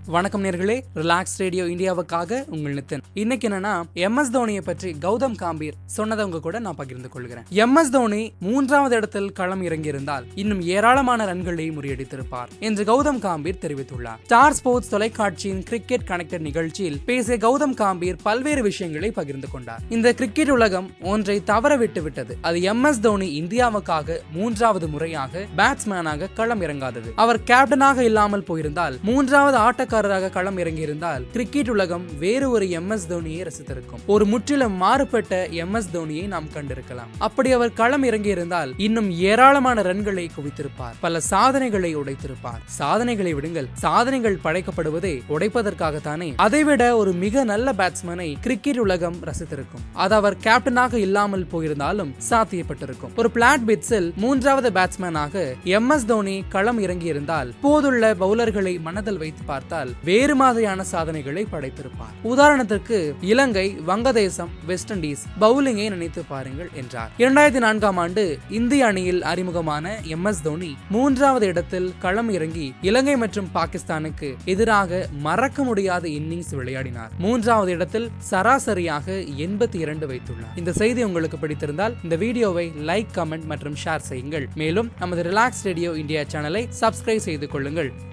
வணக்கம் நேர்களே relax radio இந்தியாவுக்காக உங்கள் நித்தன் இன்னைக்கு என்னன்னா எம் எஸ் தோனியை பற்றி கௌதம் காம்பீர் சொன்னதை உங்க கூட நான் பகிர்ந்து கொள்கிறேன் எம் எஸ் தோனி மூன்றாவது இடத்தில் களம் இறங்கியிருந்தால் இன்னும் ஏராளமான ரன்களை முறியடித்திருப்பார் என்று கௌதம் காம்பீர் தெரிவித்துள்ளார் ஸ்டார் ஸ்போர்ட்ஸ் தொலைக்காட்சியின் கிரிக்கெட் கனெக்டட் நிகழ்ச்சியில் பேசிய கௌதம் காம்பீர் பல்வேறு விஷயங்களை பகிர்ந்து கொண்டார் இந்த கிரிக்கெட் உலகம் ஒன்றை தவற விட்டு விட்டது அது எம் எஸ் தோனி இந்தியாவுக்காக மூன்றாவது முறையாக பேட்ஸ்மேனாக களம் இறங்காதது அவர் கேப்டனாக இல்லாமல் போயிருந்தால் மூன்றாவது ஆட்டக்காரராக களம் இறங்கியிருந்தால் கிரிக்கெட் உலகம் வேறு ஒரு எம் எஸ் தோனியை ரசித்திருக்கும் ஒரு முற்றிலும் மாறுபட்ட எம் எஸ் தோனியை நாம் கண்டிருக்கலாம் அப்படி அவர் களம் இறங்கியிருந்தால் இன்னும் ஏராளமான ரன்களை குவித்திருப்பார் பல சாதனைகளை உடைத்திருப்பார் சாதனைகளை விடுங்கள் சாதனைகள் படைக்கப்படுவதே உடைப்பதற்காகத்தானே அதைவிட ஒரு மிக நல்ல பேட்ஸ்மேனை கிரிக்கெட் உலகம் ரசித்திருக்கும் அது அவர் கேப்டனாக இல்லாமல் போயிருந்தாலும் சாத்தியப்பட்டிருக்கும் ஒரு பிளாட் பிட்ஸில் மூன்றாவது பேட்ஸ்மேனாக எம் எஸ் தோனி களம் இறங்கியிருந்தால் போதுள்ள பவுலர்களை மனதில் வைத்து பார்த்தால் வேறு மாதிரியான சாதனைகளை படைத்திருப்பார் உதாரணத்திற்கு இலங்கை வங்கதேசம் வெஸ்ட் இண்டீஸ் பவுலிங்கை நினைத்து பாருங்கள் என்றார் இரண்டாயிரத்தி நான்காம் ஆண்டு இந்திய அணியில் அறிமுகமான எம் எஸ் தோனி மூன்றாவது இடத்தில் களம் இறங்கி இலங்கை மற்றும் பாகிஸ்தானுக்கு எதிராக மறக்க முடியாத இன்னிங்ஸ் விளையாடினார் மூன்றாவது இடத்தில் சராசரியாக எண்பத்தி இரண்டு வைத்துள்ளார் இந்த செய்தி உங்களுக்கு பிடித்திருந்தால் இந்த வீடியோவை லைக் கமெண்ட் மற்றும் ஷேர் செய்யுங்கள் மேலும் நமது ரிலாக்ஸ் ரேடியோ இந்தியா சேனலை சப்ஸ்கிரைப் செய்து கொள்ளுங்கள்